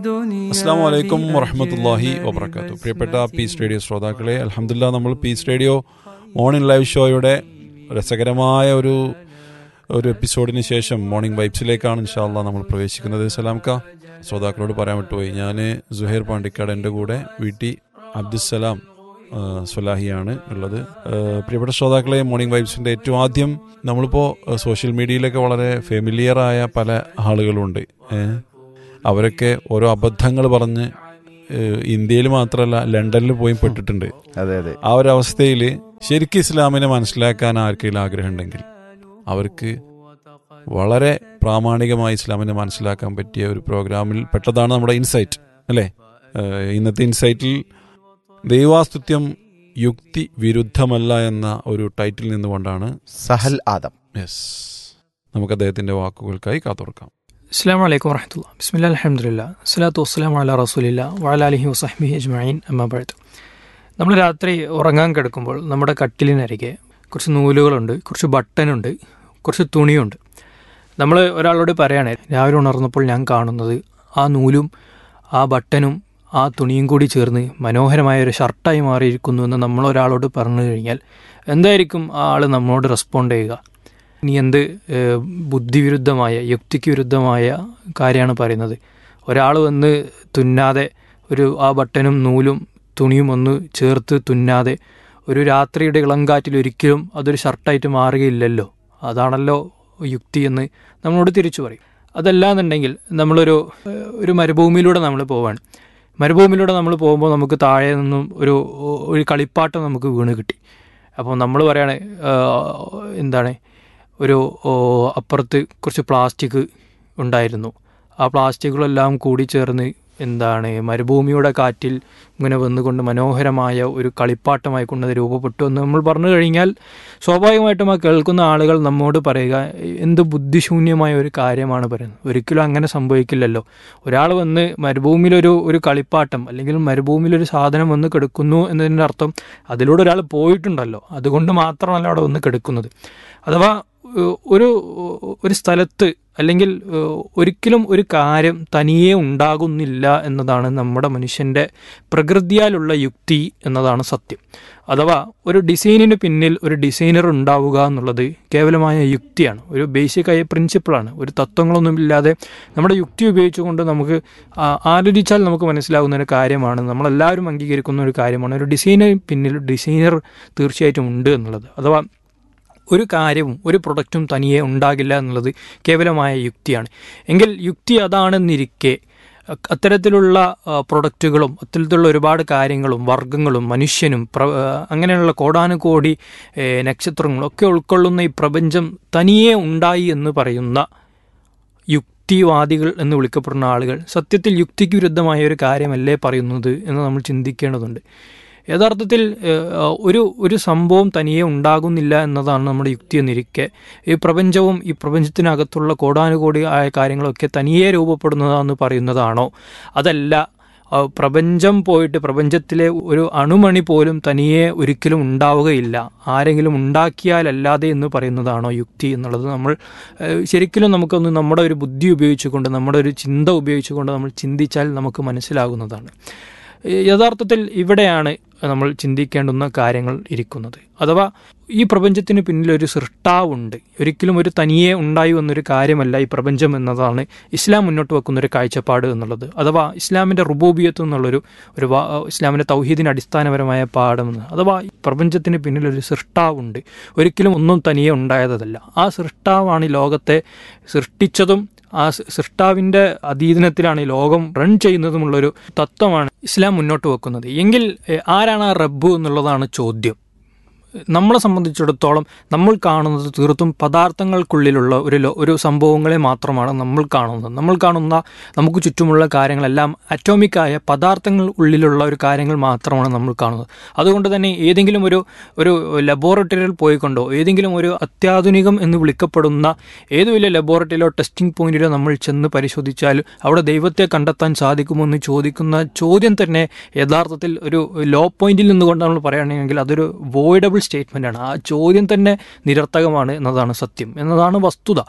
അസ്സാം വലൈക്കും വറഹമത്തല്ലാഹി വബർക്കാത്തു പ്രിയപ്പെട്ട പീസ് റേഡിയോ ശ്രോതാക്കളെ അലഹമില്ല നമ്മൾ പീസ് റേഡിയോ മോർണിംഗ് ലൈവ് ഷോയുടെ രസകരമായ ഒരു ഒരു എപ്പിസോഡിന് ശേഷം മോർണിംഗ് വൈബ്സിലേക്കാണ് ഇൻഷാല്ല നമ്മൾ പ്രവേശിക്കുന്നത് സലാംക്ക ശ്രോതാക്കളോട് പറയാൻ വിട്ടുപോയി ഞാൻ സുഹൈർ പാണ്ടിക്കാട് എൻ്റെ കൂടെ വീട്ടി അബ്ദുസലാം ആ, സ്വലാഹിയാണ് ഉള്ളത് ആ, പ്രിയപ്പെട്ട ശ്രോതാക്കളെ മോർണിംഗ് വൈബ്സിൻ്റെ ഏറ്റവും ആദ്യം നമ്മളിപ്പോൾ സോഷ്യൽ മീഡിയയിലൊക്കെ വളരെ ഫെമിലിയറായ പല ആളുകളുണ്ട് ഏഹ് അവരൊക്കെ ഓരോ അബദ്ധങ്ങൾ പറഞ്ഞ് ഏഹ്, ഇന്ത്യയിൽ മാത്രമല്ല ലണ്ടനിൽ പോയി പെട്ടിട്ടുണ്ട് അതെ അതെ ആ ഒരു അവസ്ഥയിൽ ശരിക്കും ഇസ്ലാമിനെ മനസ്സിലാക്കാൻ ആർക്കെങ്കിലും ആഗ്രഹമുണ്ടെങ്കിൽ അവർക്ക് വളരെ പ്രാമാണികമായി ഇസ്ലാമിനെ മനസ്സിലാക്കാൻ പറ്റിയ ഒരു പ്രോഗ്രാമിൽ പെട്ടതാണ് നമ്മുടെ ഇൻസൈറ്റ് അല്ലേ ഏഹ്, ഇന്നത്തെ ഇൻസൈറ്റിൽ ദൈവാസ്തുത്യം യുക്തി വിരുദ്ധമല്ല എന്ന ഒരു ടൈറ്റിൽ നിന്നുകൊണ്ടാണ് സഹൽ ആദം യെസ് നമുക്ക് അദ്ദേഹത്തിന്റെ വാക്കുകൾക്കായി കാത്തുറക്കാം അസ്സാം വലൈക്കും വറഹമുല്ല ബിസ്മില്ല അലഹമുല്ല സ്വലാത്തു വസ്സലാം അല റസൂലില്ല വഅലാലിഹി വസഹ്മി അജ്മഈൻ അമ്മാബഴത്ത് നമ്മൾ രാത്രി ഉറങ്ങാൻ കിടക്കുമ്പോൾ നമ്മുടെ കട്ടിലിനരികെ കുറച്ച് നൂലുകളുണ്ട് കുറച്ച് ബട്ടനുണ്ട് കുറച്ച് തുണിയുണ്ട് നമ്മൾ ഒരാളോട് പറയുകയാണ് രാവിലെ ഉണർന്നപ്പോൾ ഞാൻ കാണുന്നത് ആ നൂലും ആ ബട്ടനും ആ തുണിയും കൂടി ചേർന്ന് മനോഹരമായ ഒരു ഷർട്ടായി മാറിയിരിക്കുന്നു എന്ന് നമ്മൾ ഒരാളോട് പറഞ്ഞു കഴിഞ്ഞാൽ എന്തായിരിക്കും ആ ആൾ നമ്മളോട് റെസ്പോണ്ട് ചെയ്യുക നീ എന്ത് ഏഹ്, ബുദ്ധിവിരുദ്ധമായ യുക്തിക്ക് വിരുദ്ധമായ കാര്യമാണ് പറയുന്നത് ഒരാൾ വന്ന് തുന്നാതെ ഒരു ആ ബട്ടനും നൂലും തുണിയും ഒന്ന് ചേർത്ത് തുന്നാതെ ഒരു രാത്രിയുടെ ഇളങ്കാറ്റിൽ ഒരിക്കലും അതൊരു ഷർട്ടായിട്ട് മാറുകയില്ലല്ലോ അതാണല്ലോ യുക്തി എന്ന് നമ്മളോട് തിരിച്ചു പറയും അതല്ലാന്നുണ്ടെങ്കിൽ നമ്മളൊരു ഏഹ്, ഒരു മരുഭൂമിയിലൂടെ നമ്മൾ പോവാണ് മരുഭൂമിയിലൂടെ നമ്മൾ പോകുമ്പോൾ നമുക്ക് താഴെ നിന്നും ഒരു ഒരു കളിപ്പാട്ടം നമുക്ക് വീണ് കിട്ടി അപ്പോൾ നമ്മൾ പറയാണ് ആഹ്, എന്താണ് ഒരു ഓ, അപ്പുറത്ത് കുറച്ച് പ്ലാസ്റ്റിക് ഉണ്ടായിരുന്നു ആ പ്ലാസ്റ്റിക്കുകളെല്ലാം കൂടി ചേർന്ന് എന്താണ് മരുഭൂമിയുടെ കാറ്റിൽ ഇങ്ങനെ വന്നുകൊണ്ട് മനോഹരമായ ഒരു കളിപ്പാട്ടമായി കൊണ്ട് അത് രൂപപ്പെട്ടു എന്ന് നമ്മൾ പറഞ്ഞു കഴിഞ്ഞാൽ സ്വാഭാവികമായിട്ടും ആ കേൾക്കുന്ന ആളുകൾ നമ്മോട് പറയുക എന്ത് ബുദ്ധിശൂന്യമായ ഒരു കാര്യമാണ് പറയുന്നത് ഒരിക്കലും അങ്ങനെ സംഭവിക്കില്ലല്ലോ ഒരാൾ വന്ന് മരുഭൂമിയിലൊരു ഒരു കളിപ്പാട്ടം അല്ലെങ്കിൽ മരുഭൂമിയിലൊരു സാധനം വന്ന് കിടക്കുന്നു എന്നതിൻ്റെ അർത്ഥം അതിലൂടെ ഒരാൾ പോയിട്ടുണ്ടല്ലോ അതുകൊണ്ട് മാത്രമല്ല അവിടെ വന്ന് കിടക്കുന്നത് അഥവാ ഏഹ്, ഒരു ഒരു സ്ഥലത്ത് അല്ലെങ്കിൽ ഏഹ്, ഒരിക്കലും ഒരു കാര്യം തനിയെ ഉണ്ടാകുന്നില്ല എന്നതാണ് നമ്മുടെ മനുഷ്യൻ്റെ പ്രകൃതിയാലുള്ള യുക്തി എന്നതാണ് സത്യം അഥവാ ഒരു ഡിസൈനിന് പിന്നിൽ ഒരു ഡിസൈനർ ഉണ്ടാവുക എന്നുള്ളത് കേവലമായ യുക്തിയാണ് ഒരു ബേസിക്കായ പ്രിൻസിപ്പിളാണ് ഒരു തത്വങ്ങളൊന്നുമില്ലാതെ നമ്മുടെ യുക്തി ഉപയോഗിച്ചുകൊണ്ട് നമുക്ക് ആ- ആലോചിച്ചാൽ നമുക്ക് മനസ്സിലാകുന്ന ഒരു കാര്യമാണ് നമ്മളെല്ലാവരും അംഗീകരിക്കുന്ന ഒരു കാര്യമാണ് ഒരു ഡിസൈനർ പിന്നിൽ ഡിസൈനർ തീർച്ചയായിട്ടും ഉണ്ട് എന്നുള്ളത് അഥവാ ഒരു കാര്യവും ഒരു പ്രൊഡക്റ്റും തനിയെ ഉണ്ടാകില്ല എന്നുള്ളത് കേവലമായ യുക്തിയാണ് എങ്കിൽ യുക്തി അതാണെന്നിരിക്കെ അ- അത്തരത്തിലുള്ള ആ, പ്രൊഡക്റ്റുകളും അത്തരത്തിലുള്ള ഒരുപാട് കാര്യങ്ങളും വർഗങ്ങളും മനുഷ്യനും പ്ര ആ, അങ്ങനെയുള്ള കോടാനുകോടി ഏ, നക്ഷത്രങ്ങളും ഒക്കെ ഉൾക്കൊള്ളുന്ന ഈ പ്രപഞ്ചം തനിയെ ഉണ്ടായി എന്ന് പറയുന്ന യുക്തിവാദികൾ എന്ന് വിളിക്കപ്പെടുന്ന ആളുകൾ സത്യത്തിൽ യുക്തിക്ക് വിരുദ്ധമായ ഒരു കാര്യമല്ലേ പറയുന്നത് എന്ന് നമ്മൾ ചിന്തിക്കേണ്ടതുണ്ട് യഥാർത്ഥത്തിൽ ഏഹ്, ഒരു ഒരു സംഭവം തനിയെ ഉണ്ടാകുന്നില്ല എന്നതാണ് നമ്മുടെ യുക്തി എന്നിരിക്കെ ഈ പ്രപഞ്ചവും ഈ പ്രപഞ്ചത്തിനകത്തുള്ള കോടാനുകോടി ആയ കാര്യങ്ങളൊക്കെ തനിയെ രൂപപ്പെടുന്നതാണെന്ന് പറയുന്നതാണോ അതല്ല ആ, പ്രപഞ്ചം പോയിട്ട് പ്രപഞ്ചത്തിലെ ഒരു അണുമണി പോലും തനിയെ ഒരിക്കലും ഉണ്ടാവുകയില്ല ആരെങ്കിലും ഉണ്ടാക്കിയാലല്ലാതെ എന്ന് പറയുന്നതാണോ യുക്തി എന്നുള്ളത് നമ്മൾ ഏഹ്, ശരിക്കും നമുക്കൊന്ന് നമ്മുടെ ഒരു ബുദ്ധി ഉപയോഗിച്ചുകൊണ്ട് നമ്മുടെ ഒരു ചിന്ത ഉപയോഗിച്ചുകൊണ്ട് നമ്മൾ ചിന്തിച്ചാൽ നമുക്ക് മനസ്സിലാകുന്നതാണ് ഏഹ്, യഥാർത്ഥത്തിൽ ഇവിടെയാണ് നമ്മൾ ചിന്തിക്കേണ്ടുന്ന കാര്യങ്ങൾ ഇരിക്കുന്നത് അഥവാ ഈ പ്രപഞ്ചത്തിന് പിന്നിൽ ഒരു സൃഷ്ടാവുണ്ട് ഒരിക്കലും ഒരു തനിയെ ഉണ്ടായി വന്നൊരു കാര്യമല്ല ഈ പ്രപഞ്ചം എന്നതാണ് ഇസ്ലാം മുന്നോട്ട് വെക്കുന്ന ഒരു കാഴ്ചപ്പാട് എന്നുള്ളത് അഥവാ ഇസ്ലാമിൻ്റെ റുബൂബിയത്ത് എന്നുള്ളൊരു ഒരു വാ- ഇസ്ലാമിൻ്റെ തൗഹീദിന് അടിസ്ഥാനപരമായ പാഠമെന്ന് അഥവാ ഈ പ്രപഞ്ചത്തിന് പിന്നിൽ ഒരു സൃഷ്ടാവുണ്ട് ഒരിക്കലും ഒന്നും തനിയെ ഉണ്ടായതല്ല ആ സൃഷ്ടാവാണ് ഈ ലോകത്തെ സൃഷ്ടിച്ചതും ആ സൃ- സൃഷ്ടാവിൻ്റെ അധീനത്തിലാണ് ഈ ലോകം റൺ ചെയ്യുന്നതുമുള്ളൊരു തത്വമാണ് ഇസ്ലാം മുന്നോട്ട് വെക്കുന്നത് എങ്കിൽ എ, ആരാണ് ആ റബ്ബ് എന്നുള്ളതാണ് ചോദ്യം നമ്മളെ സംബന്ധിച്ചിടത്തോളം നമ്മൾ കാണുന്നത് തീർത്തും പദാർത്ഥങ്ങൾക്കുള്ളിലുള്ള ഒരു ലോ- ഒരു സംഭവങ്ങളെ മാത്രമാണ് നമ്മൾ കാണുന്നത് നമ്മൾ കാണുന്ന നമുക്ക് ചുറ്റുമുള്ള കാര്യങ്ങളെല്ലാം അറ്റോമിക്കായ പദാർത്ഥങ്ങൾ ഉള്ളിലുള്ള ഒരു കാര്യങ്ങൾ മാത്രമാണ് നമ്മൾ കാണുന്നത് അതുകൊണ്ട് തന്നെ ഏതെങ്കിലും ഒരു ഒരു ലബോറട്ടറിയിൽ പോയിക്കൊണ്ടോ ഏതെങ്കിലും ഒരു അത്യാധുനികം എന്ന് വിളിക്കപ്പെടുന്ന ഏത് വലിയ ലബോറട്ടറിയിലോ ടെസ്റ്റിംഗ് പോയിന്റിലോ നമ്മൾ ചെന്ന് പരിശോധിച്ചാൽ അവിടെ ദൈവത്തെ കണ്ടെത്താൻ സാധിക്കുമോ എന്ന് ചോദിക്കുന്ന ചോദ്യം തന്നെ യഥാർത്ഥത്തിൽ ഒരു ലോ പോയിന്റിൽ നിന്നുകൊണ്ട് നമ്മൾ പറയുകയാണെങ്കിൽ അതൊരു വോയിഡബിൾ സ്റ്റേറ്റ്മെൻ്റ് ആണ് ആ ചോദ്യം തന്നെ നിരർത്ഥകമാണ് എന്നതാണ് സത്യം എന്നതാണ് വസ്തുത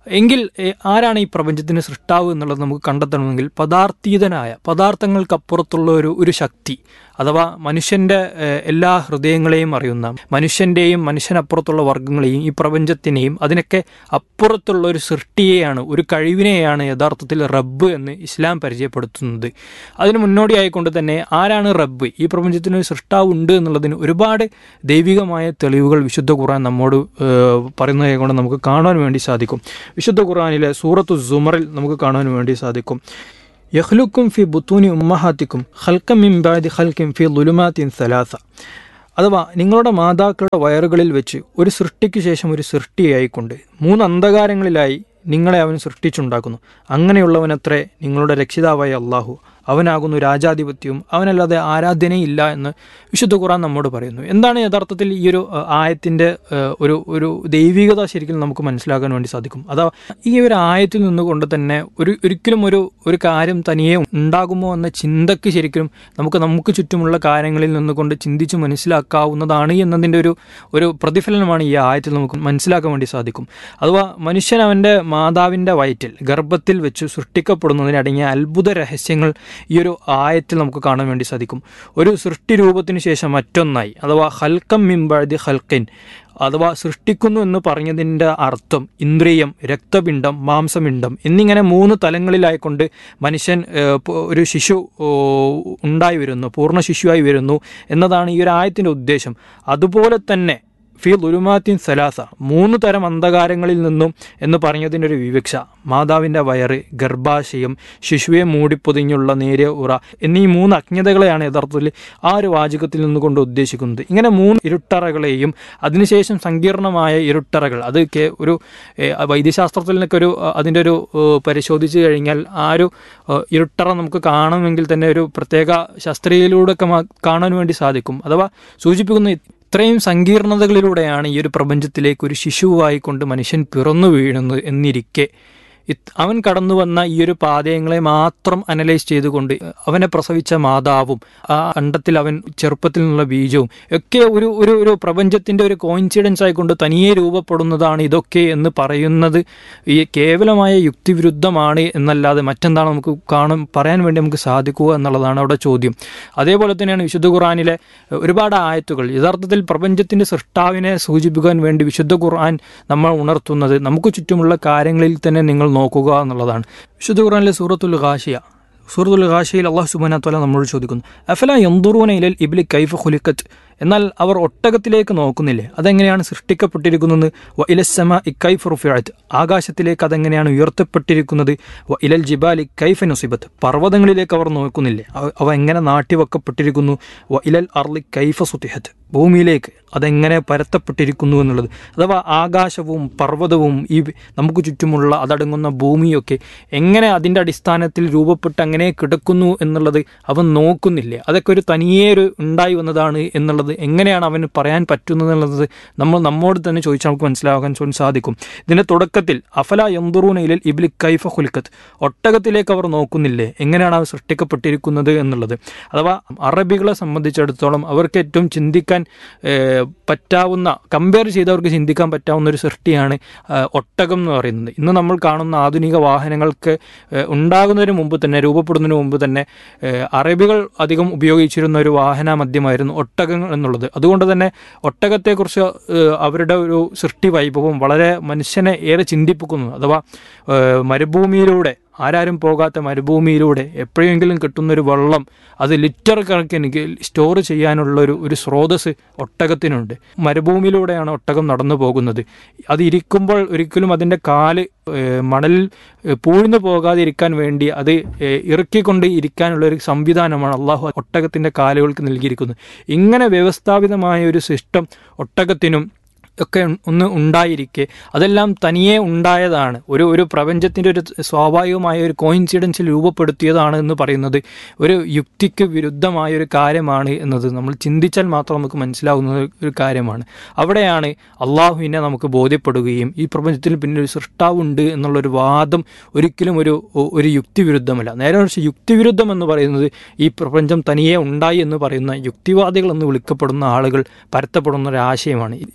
എങ്കിൽ എ, ആരാണ് ഈ പ്രപഞ്ചത്തിന് സൃഷ്ടാവ് എന്നുള്ളത് നമുക്ക് കണ്ടെത്തണമെങ്കിൽ പദാർത്ഥീതനായ പദാർത്ഥങ്ങൾക്കപ്പുറത്തുള്ള ഒരു ഒരു ശക്തി അഥവാ മനുഷ്യന്റെ എ, എല്ലാ ഹൃദയങ്ങളെയും അറിയുന്ന മനുഷ്യന്റെയും മനുഷ്യനപ്പുറത്തുള്ള വർഗങ്ങളെയും ഈ പ്രപഞ്ചത്തിനെയും അതിനൊക്കെ അപ്പുറത്തുള്ള ഒരു സൃഷ്ടിയെയാണ് ഒരു കഴിവിനെയാണ് യഥാർത്ഥത്തിൽ റബ്ബ് എന്ന് ഇസ്ലാം പരിചയപ്പെടുത്തുന്നത് അതിന് മുന്നോടിയായിക്കൊണ്ട് തന്നെ ആരാണ് റബ്ബ് ഈ പ്രപഞ്ചത്തിന് ഒരു സൃഷ്ടാവ് ഉണ്ട് എന്നുള്ളതിന് ഒരുപാട് ദൈവികമായ തെളിവുകൾ വിശുദ്ധ ഖുർആൻ നമ്മോട് ഏഹ്, പറയുന്നത് കൊണ്ട് നമുക്ക് കാണുവാൻ വേണ്ടി സാധിക്കും വിശുദ്ധ ഖുർആനിലെ സൂറത്തു സുമറിൽ നമുക്ക് കാണുവാൻ വേണ്ടി സാധിക്കും യഹ്ലുക്കും ഫി ബുത്തൂനി ഉമ്മഹാത്തിക്കും ഹൽക്കം മിംബാദി ഹൽക്കിം ഫി ലുലുമാത്തിൻ സലാസ അഥവാ നിങ്ങളുടെ മാതാക്കളുടെ വയറുകളിൽ വെച്ച് ഒരു സൃഷ്ടിക്ക് ശേഷം ഒരു സൃഷ്ടിയായിക്കൊണ്ട് മൂന്ന് അന്ധകാരങ്ങളിലായി നിങ്ങളെ അവൻ സൃഷ്ടിച്ചുണ്ടാക്കുന്നു അങ്ങനെയുള്ളവനത്രേ നിങ്ങളുടെ രക്ഷിതാവായ അള്ളാഹു അവനാകുന്നു രാജാധിപത്യവും അവനല്ലാതെ ആരാധനയില്ല എന്ന് വിശുദ്ധ ഖുറാൻ നമ്മോട് പറയുന്നു എന്താണ് യഥാർത്ഥത്തിൽ ഈ ഒരു അഹ്, ആയത്തിന്റെ അഹ്, ഒരു ഒരു ദൈവികത ശരിക്കും നമുക്ക് മനസ്സിലാക്കാൻ വേണ്ടി സാധിക്കും അതാ ഈ ഒരു ആയത്തിൽ നിന്നുകൊണ്ട് തന്നെ ഒരു ഒരിക്കലും ഒരു ഒരു കാര്യം തനിയെ ഉണ്ടാകുമോ എന്ന ചിന്തക്ക് ശരിക്കും നമുക്ക് നമുക്ക് ചുറ്റുമുള്ള കാര്യങ്ങളിൽ നിന്നുകൊണ്ട് ചിന്തിച്ച് മനസ്സിലാക്കാവുന്നതാണ് എന്നതിൻ്റെ ഒരു ഒരു പ്രതിഫലനമാണ് ഈ ആയത്തിൽ നമുക്ക് മനസ്സിലാക്കാൻ വേണ്ടി സാധിക്കും അഥവാ മനുഷ്യൻ അവൻ്റെ മാതാവിൻ്റെ വയറ്റിൽ ഗർഭത്തിൽ വെച്ച് സൃഷ്ടിക്കപ്പെടുന്നതിനടങ്ങിയ അത്ഭുത രഹസ്യങ്ങൾ ഈ ഒരു ആയത്തിൽ നമുക്ക് കാണാൻ വേണ്ടി സാധിക്കും ഒരു സൃഷ്ടി രൂപത്തിന് ശേഷം മറ്റൊന്നായി അഥവാ ഹൽക്കം മിമ്പഴതി ഹൽക്കിൻ അഥവാ സൃഷ്ടിക്കുന്നു എന്ന് പറഞ്ഞതിൻ്റെ അർത്ഥം ഇന്ദ്രിയം രക്തപിണ്ഡം മാംസപിണ്ഡം എന്നിങ്ങനെ മൂന്ന് തലങ്ങളിലായിക്കൊണ്ട് മനുഷ്യൻ ഏഹ്, പ് ഒരു ശിശു ഓ, ഉണ്ടായി വരുന്നു പൂർണ്ണ ശിശുവായി വരുന്നു എന്നതാണ് ഈ ഒരു ആയത്തിൻ്റെ ഉദ്ദേശം അതുപോലെ തന്നെ ഫി ലുരുമാത്തിൻ സലാസ മൂന്ന് തരം അന്ധകാരങ്ങളിൽ നിന്നും എന്ന് പറഞ്ഞതിൻ്റെ ഒരു വിവക്ഷ മാതാവിൻ്റെ വയറ് ഗർഭാശയം ശിശുവെ മൂടിപ്പൊതിഞ്ഞുള്ള നേരിയ ഉറ എന്നീ മൂന്ന് അജ്ഞതകളെയാണ് യഥാർത്ഥത്തിൽ ആ ഒരു വാചകത്തിൽ നിന്നുകൊണ്ട് ഉദ്ദേശിക്കുന്നത് ഇങ്ങനെ മൂന്ന് ഇരുട്ടറകളെയും അതിനുശേഷം സങ്കീർണമായ ഇരുട്ടറകൾ അത് കേ- ഒരു ഏ, വൈദ്യശാസ്ത്രത്തിൽ നിന്നൊക്കെ ഒരു അ, അതിൻ്റെ ഒരു ഏ, പരിശോധിച്ച് കഴിഞ്ഞാൽ ആ ഒരു ഏ, ഇരുട്ടറ നമുക്ക് കാണുമെങ്കിൽ തന്നെ ഒരു പ്രത്യേക ശസ്ത്രയിലൂടെ ഒക്കെ മാ- കാണാൻ വേണ്ടി സാധിക്കും അഥവാ സൂചിപ്പിക്കുന്ന ഇത്രയും സങ്കീർണതകളിലൂടെയാണ് ഈ ഒരു പ്രപഞ്ചത്തിലേക്ക് ഒരു ശിശുവായിക്കൊണ്ട് മനുഷ്യൻ പിറന്നു വീഴുന്നത് എന്നിരിക്കെ ഇത് അവൻ കടന്നു വന്ന ഈ ഒരു പാതയങ്ങളെ മാത്രം അനലൈസ് ചെയ്തുകൊണ്ട് അവനെ പ്രസവിച്ച മാതാവും ആ അണ്ടത്തിൽ അവൻ ചെറുപ്പത്തിൽ നിന്നുള്ള ബീജവും ഒക്കെ ഒരു ഒരു ഒരു പ്രപഞ്ചത്തിന്റെ ഒരു കോയിൻസിഡൻസ് ആയിക്കൊണ്ട് തനിയെ രൂപപ്പെടുന്നതാണ് ഇതൊക്കെ എന്ന് പറയുന്നത് ഈ കേവലമായ യുക്തിവിരുദ്ധമാണ് എന്നല്ലാതെ മറ്റെന്താണ് നമുക്ക് കാണും പറയാൻ വേണ്ടി നമുക്ക് സാധിക്കുക എന്നുള്ളതാണ് അവിടെ ചോദ്യം അതേപോലെ തന്നെയാണ് വിശുദ്ധ ഖുർആാനിലെ ഒരുപാട് ആയത്തുകൾ യഥാർത്ഥത്തിൽ പ്രപഞ്ചത്തിന്റെ സൃഷ്ടാവിനെ സൂചിപ്പിക്കാൻ വേണ്ടി വിശുദ്ധ ഖുർആൻ നമ്മൾ ഉണർത്തുന്നത് നമുക്ക് ചുറ്റുമുള്ള കാര്യങ്ങളിൽ തന്നെ നിങ്ങൾ നോക്കുക എന്നുള്ളതാണ് വിശുദ്ധ ഖുർആനിലെ സൂറത്തുൽ ഖാഷിയ സൂറത്തുൽ ഖാഷിയിൽ അള്ളാഹു സുബാന തല നമ്മളോട് ചോദിക്കുന്നു അഫല യന്തുറൂന ഇലൽ ഇബിലി കൈഫ ഹുലിക്കത്ത് എന്നാൽ അവർ ഒട്ടകത്തിലേക്ക് നോക്കുന്നില്ലേ അതെങ്ങനെയാണ് സൃഷ്ടിക്കപ്പെട്ടിരിക്കുന്നത് വ ഇലസമ ഇക്കൈഫ റുഫിഅത്ത് ആകാശത്തിലേക്ക് അതെങ്ങനെയാണ് ഉയർത്തപ്പെട്ടിരിക്കുന്നത് വ ഇലൽ ജിബാലി കൈഫ നുസിബത്ത് പർവ്വതങ്ങളിലേക്ക് അവർ നോക്കുന്നില്ലേ അവ- അവ എങ്ങനെ നാട്ടിവെക്കപ്പെട്ടിരിക്കുന്നു വ ഇലൽ അർലി കൈഫ സുത്തിഹത്ത് ഭൂമിയിലേക്ക് അതെങ്ങനെ പരത്തപ്പെട്ടിരിക്കുന്നു എന്നുള്ളത് അഥവാ ആകാശവും പർവ്വതവും ഈ നമുക്ക് ചുറ്റുമുള്ള അതടങ്ങുന്ന ഭൂമിയൊക്കെ എങ്ങനെ അതിൻ്റെ അടിസ്ഥാനത്തിൽ രൂപപ്പെട്ട് അങ്ങനെ കിടക്കുന്നു എന്നുള്ളത് അവൻ നോക്കുന്നില്ലേ അതൊക്കെ ഒരു തനിയേ ഒരു ഉണ്ടായി വന്നതാണ് എന്നുള്ളത് എങ്ങനെയാണ് അവന് പറയാൻ പറ്റുന്നത് എന്നുള്ളത് നമ്മൾ നമ്മോട് തന്നെ ചോദിച്ചാൽ നമുക്ക് മനസ്സിലാകാൻ ചോ- സാധിക്കും ഇതിൻ്റെ തുടക്കത്തിൽ അഫല യന്തുറൂന ഇലൽ ഇബ്ലി കൈഫ ഹുലിക്കത്ത് ഒട്ടകത്തിലേക്ക് അവർ നോക്കുന്നില്ലേ എങ്ങനെയാണ് അവർ സൃഷ്ടിക്കപ്പെട്ടിരിക്കുന്നത് എന്നുള്ളത് അഥവാ അറബികളെ സംബന്ധിച്ചിടത്തോളം അവർക്ക് ഏറ്റവും ചിന്തിക്കാൻ ഏഹ്, പറ്റാവുന്ന കമ്പയർ ചെയ്തവർക്ക് ചിന്തിക്കാൻ പറ്റാവുന്ന ഒരു സൃഷ്ടിയാണ് ആ, ഒട്ടകം എന്ന് പറയുന്നത് ഇന്ന് നമ്മൾ കാണുന്ന ആധുനിക വാഹനങ്ങൾക്ക് ഏഹ്, ഉണ്ടാകുന്നതിന് മുമ്പ് തന്നെ രൂപപ്പെടുന്നതിന് മുമ്പ് തന്നെ ഏഹ്, അറബികൾ അധികം ഉപയോഗിച്ചിരുന്ന ഒരു വാഹന മദ്യമായിരുന്നു ഒട്ടകങ്ങൾ എന്നുള്ളത് അതുകൊണ്ട് തന്നെ ഒട്ടകത്തെക്കുറിച്ച് ഏഹ്, അവരുടെ ഒരു സൃഷ്ടി വൈഭവം വളരെ മനുഷ്യനെ ഏറെ ചിന്തിപ്പിക്കുന്നു അഥവാ ഏഹ്, മരുഭൂമിയിലൂടെ ആരാരും പോകാത്ത മരുഭൂമിയിലൂടെ എപ്പോഴെങ്കിലും കിട്ടുന്നൊരു വെള്ളം അത് ലിറ്റർ കണക്കിന് സ്റ്റോർ ചെയ്യാനുള്ള ഒരു ഒരു സ്രോതസ് ഒട്ടകത്തിനുണ്ട് മരുഭൂമിയിലൂടെയാണ് ഒട്ടകം നടന്നു പോകുന്നത് അത് ഇരിക്കുമ്പോൾ ഒരിക്കലും അതിൻ്റെ കാല് ഏഹ്, മണലിൽ ഏഹ്, പൂഴ്ന്നു പോകാതെ ഇരിക്കാൻ വേണ്ടി അത് ഏഹ്, ഇറക്കിക്കൊണ്ട് ഇരിക്കാനുള്ള ഒരു സംവിധാനമാണ് അള്ളാഹു ഒട്ടകത്തിൻ്റെ കാലുകൾക്ക് നൽകിയിരിക്കുന്നത് ഇങ്ങനെ വ്യവസ്ഥാപിതമായ ഒരു സിസ്റ്റം ഒട്ടകത്തിനും ഒക്കെ ഒന്ന് ഉണ്ടായിരിക്കെ അതെല്ലാം തനിയെ ഉണ്ടായതാണ് ഒരു ഒരു പ്രപഞ്ചത്തിൻ്റെ ഒരു സ്വാഭാവികമായ ഒരു കോയിൻസിഡൻസിൽ രൂപപ്പെടുത്തിയതാണ് എന്ന് പറയുന്നത് ഒരു യുക്തിക്ക് വിരുദ്ധമായ ഒരു കാര്യമാണ് എന്നത് നമ്മൾ ചിന്തിച്ചാൽ മാത്രം നമുക്ക് മനസ്സിലാവുന്ന ഒരു കാര്യമാണ് അവിടെയാണ് അള്ളാഹുവിനെ നമുക്ക് ബോധ്യപ്പെടുകയും ഈ പ്രപഞ്ചത്തിൽ പിന്നെ ഒരു സൃഷ്ടാവുണ്ട് എന്നുള്ളൊരു വാദം ഒരിക്കലും ഒരു ഒരു യുക്തിവിരുദ്ധമല്ല നേരെ മറിച്ച് യുക്തിവിരുദ്ധം എന്ന് പറയുന്നത് ഈ പ്രപഞ്ചം തനിയെ ഉണ്ടായി എന്ന് പറയുന്ന യുക്തിവാദികൾ എന്ന് വിളിക്കപ്പെടുന്ന ആളുകൾ പരത്തപ്പെടുന്ന ഒരു ആശയമാണ് ഇസ്ലാമിൻ്റെ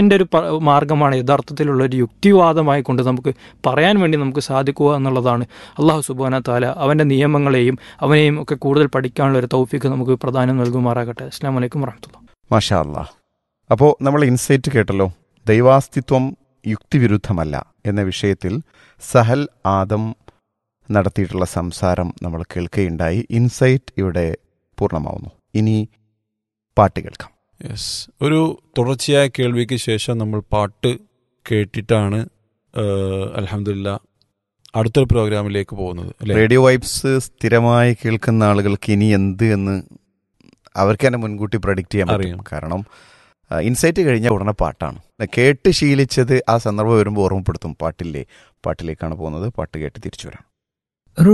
അതിൻ്റെ ഒരു പ- മാർഗമാണ് യഥാർത്ഥത്തിലുള്ള ഒരു യുക്തിവാദമായി കൊണ്ട് നമുക്ക് പറയാൻ വേണ്ടി നമുക്ക് സാധിക്കുക എന്നുള്ളതാണ് അള്ളാഹു സുബാന താല അവൻ്റെ നിയമങ്ങളെയും അവനെയും ഒക്കെ കൂടുതൽ പഠിക്കാനുള്ള ഒരു തൗഫീക്ക് നമുക്ക് പ്രധാനം നൽകുമാറാകട്ടെ അസ്സാം വലൈക്കും വറഹമത്തുള്ള മാഷാ അല്ലാ അപ്പോൾ നമ്മൾ ഇൻസൈറ്റ് കേട്ടല്ലോ ദൈവാസ്തിത്വം യുക്തിവിരുദ്ധമല്ല എന്ന വിഷയത്തിൽ സഹൽ ആദം നടത്തിയിട്ടുള്ള സംസാരം നമ്മൾ കേൾക്കുകയുണ്ടായി ഇൻസൈറ്റ് ഇവിടെ പൂർണ്ണമാവുന്നു ഇനി പാട്ട് കേൾക്കാം യെസ് ഒരു തുടർച്ചയായ കേൾവിക്ക് ശേഷം നമ്മൾ പാട്ട് കേട്ടിട്ടാണ് അലഹമില്ല അടുത്തൊരു പ്രോഗ്രാമിലേക്ക് പോകുന്നത് അല്ലേ റേഡിയോ വൈബ്സ് സ്ഥിരമായി കേൾക്കുന്ന ആളുകൾക്ക് ഇനി എന്ത് എന്ന് അവർക്ക് തന്നെ മുൻകൂട്ടി പ്രഡിക്റ്റ് ചെയ്യാൻ അറിയാം. പറ്റും കാരണം ഇൻസൈറ്റ് കഴിഞ്ഞാൽ ഉടനെ പാട്ടാണ് കേട്ട് ശീലിച്ചത് ആ സന്ദർഭം വരുമ്പോൾ ഓർമ്മപ്പെടുത്തും പാട്ടില്ലേ പാട്ടിലേക്കാണ് പോകുന്നത് പാട്ട് കേട്ട് തിരിച്ചു വരാം